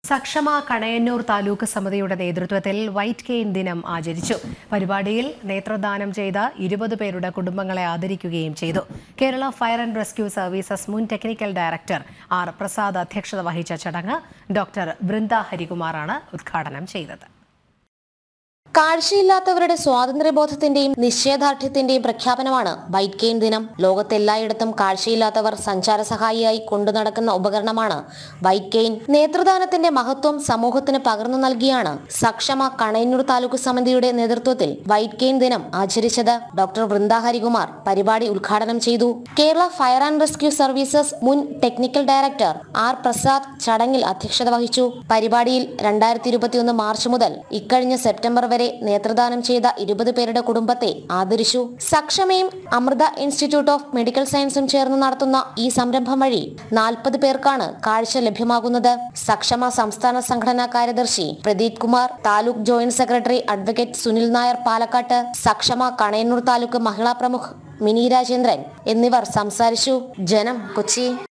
സക്ഷമ കണയന്നൂർ താലൂക്ക് സമിതിയുടെ നേതൃത്വത്തിൽ white cane ദിനം ആചരിച്ചു പരിപാടിയിൽ നേത്രദാനം ചെയ്ത ഇരുപത് പേരുടെ കുടുംബങ്ങളെ ആദരിക്കുകയും ചെയ്തു Kerala fire and rescue services മുൻ ടെക്നിക്കൽ ഡയറക്ടർ ആർ പ്രസാദ് അധ്യക്ഷത വഹിച്ച ചടങ്ങ് ഡോക്ടർ വൃന്ദ ഹരികുമാറാണ് ഉദ്ഘാടനം ചെയ്തത് കാഴ്ചയില്ലാത്തവരുടെ സ്വാതന്ത്ര്യബോധത്തിന്റെയും നിശ്ചയദാർഢ്യത്തിന്റെയും പ്രഖ്യാപനമാണ് വൈറ്റ് കെയിൻ ദിനം ലോകത്തെല്ലായിടത്തും കാഴ്ചയില്ലാത്തവർ സഞ്ചാര സഹായിയായി കൊണ്ടു നടക്കുന്ന ഉപകരണമാണ് വൈറ്റ് കെയിൻ നേത്രദാനത്തിന്റെ മഹത്വം സമൂഹത്തിന് പകർന്നു നൽകിയാണ് സക്ഷമ കണയന്നൂർ താലൂക്ക് സമിതിയുടെ നേതൃത്വത്തിൽ വൈറ്റ് കെയിൻ ദിനം ആചരിച്ചത് ഡോക്ടർ വൃന്ദ ഹരികുമാർ പരിപാടി ഉദ്ഘാടനം ചെയ്തു Kerala fire and rescue services മുൻ ടെക്നിക്കൽ ഡയറക്ടർ ആർ പ്രസാദ് ചടങ്ങിൽ അധ്യക്ഷത വഹിച്ചു പരിപാടിയിൽ രണ്ടായിരത്തി ഇരുപത്തിയൊന്ന് മാർച്ച് മുതൽ ഇക്കഴിഞ്ഞ സെപ്റ്റംബർ വരെ നേത്രദാനം ചെയ്ത ഇരുപത് പേരുടെ കുടുംബത്തെ ആദരിച്ചു സക്ഷമയും അമൃത ഇൻസ്റ്റിറ്റ്യൂട്ട് ഓഫ് മെഡിക്കൽ സയൻസും ചേർന്ന് നടത്തുന്ന ഈ സംരംഭം വഴി നാൽപ്പത് പേർക്കാണ് കാഴ്ച ലഭ്യമാകുന്നത് സക്ഷമ സംസ്ഥാന സംഘടനാ കാര്യദർശി Pradeep Kumar taluk joint secretary advocate Sunil Nair പാലക്കാട്ട് സക്ഷമ കണയന്നൂർ താലൂക്ക് മഹിളാ പ്രമുഖ് മിനി രാജേന്ദ്രൻ എന്നിവർ സംസാരിച്ചു ജനം കൊച്ചി